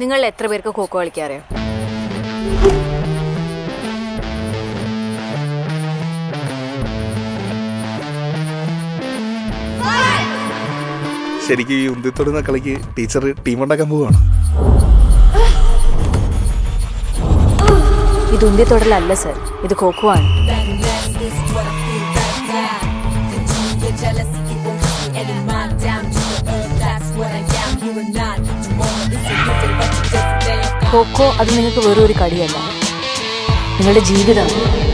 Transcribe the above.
നിങ്ങൾ എത്ര പേർക്ക് ഖോഖോ കളിക്കാറിയോ ശരിക്കും ഈ ഉന്തിത്തൊടുന്ന കളിക്ക് ടീച്ചർ ടീം ഉണ്ടാക്കാൻ പോവാണ് ഇത് ഉന്തിത്തൊടലല്ല സർ ഇത് ഖോഖോ ആണ് ഖോഖോ അത് നിങ്ങൾക്ക് വെറും ഒരു കളിയല്ല നിങ്ങളുടെ ജീവിതമാണ്